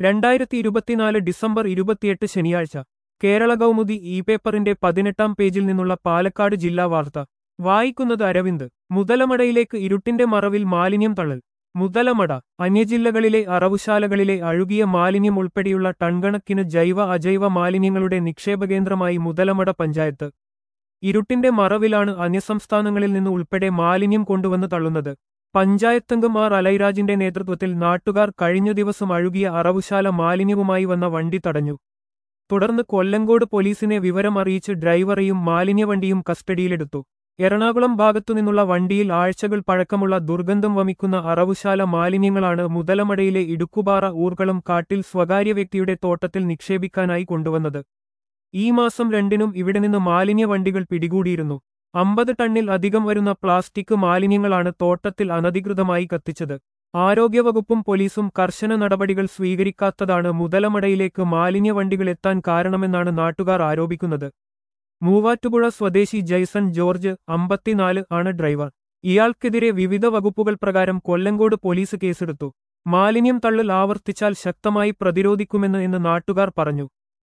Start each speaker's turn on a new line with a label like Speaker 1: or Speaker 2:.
Speaker 1: രണ്ടായിരത്തി ഇരുപത്തിനാല് ഡിസംബർ ഇരുപത്തിയെട്ട് ശനിയാഴ്ച കേരള കൗമുദി ഇ പേപ്പറിന്റെ പതിനെട്ടാം പേജിൽ നിന്നുള്ള പാലക്കാട് ജില്ലാ വാർത്ത വായിക്കുന്നത് അരവിന്ദ് മുതലമടയിലേക്ക് ഇരുട്ടിന്റെ മറവിൽ മാലിന്യം തള്ളൽ മുതലമട അന്യജില്ലകളിലെ അറവുശാലകളിലെ അഴുകിയ മാലിന്യം ഉൾപ്പെടെയുള്ള ടൺകണക്കിന് ജൈവ അജൈവ മാലിന്യങ്ങളുടെ നിക്ഷേപകേന്ദ്രമായി മുതലമട പഞ്ചായത്ത് ഇരുട്ടിന്റെ മറവിലാണ് അന്യസംസ്ഥാനങ്ങളിൽ നിന്ന് ഉൾപ്പെടെ മാലിന്യം കൊണ്ടുവന്ന് തള്ളുന്നത് പഞ്ചായത്തംഗം ആർ അലൈരാജിന്റെ നേതൃത്വത്തിൽ നാട്ടുകാർ കഴിഞ്ഞ ദിവസം അഴുകിയ അറവുശാല മാലിന്യവുമായി വന്ന വണ്ടി തടഞ്ഞു തുടർന്ന് കൊല്ലങ്കോട് പോലീസിനെ വിവരം അറിയിച്ച് ഡ്രൈവറെയും മാലിന്യവണ്ടിയും കസ്റ്റഡിയിലെടുത്തു എറണാകുളം ഭാഗത്തുനിന്നുള്ള വണ്ടിയിൽ ആഴ്ചകൾ പഴക്കമുള്ള ദുർഗന്ധം വമിക്കുന്ന അറവുശാല മാലിന്യങ്ങളാണ് മുതലമടയിലെ ഇടുക്കുപാറ ഊർക്കളം കാട്ടിൽ സ്വകാര്യ വ്യക്തിയുടെ തോട്ടത്തിൽ നിക്ഷേപിക്കാനായി കൊണ്ടുവന്നത് ഈ മാസം രണ്ടിനും ഇവിടെ നിന്ന് മാലിന്യ വണ്ടികൾ പിടികൂടിയിരുന്നു അമ്പത് ടണ്ണിൽ അധികം വരുന്ന പ്ലാസ്റ്റിക് മാലിന്യങ്ങളാണ് തോട്ടത്തിൽ അനധികൃതമായി കത്തിച്ചത് ആരോഗ്യവകുപ്പും പോലീസും കർശന നടപടികൾ സ്വീകരിക്കാത്തതാണ് മുതലമടയിലേക്ക് മാലിന്യ വണ്ടികൾ എത്താൻ കാരണമെന്നാണ് നാട്ടുകാർ ആരോപിക്കുന്നത് മൂവാറ്റുപുഴ സ്വദേശി ജയ്സൺ ജോർജ് അമ്പത്തിനാല് ആണ് ഡ്രൈവർ ഇയാൾക്കെതിരെ വിവിധ വകുപ്പുകൾ പ്രകാരം കൊല്ലങ്കോട് പോലീസ് കേസെടുത്തു മാലിന്യം തള്ളൽ ആവർത്തിച്ചാൽ ശക്തമായി പ്രതിരോധിക്കുമെന്ന് എന്ന് നാട്ടുകാർ പറഞ്ഞു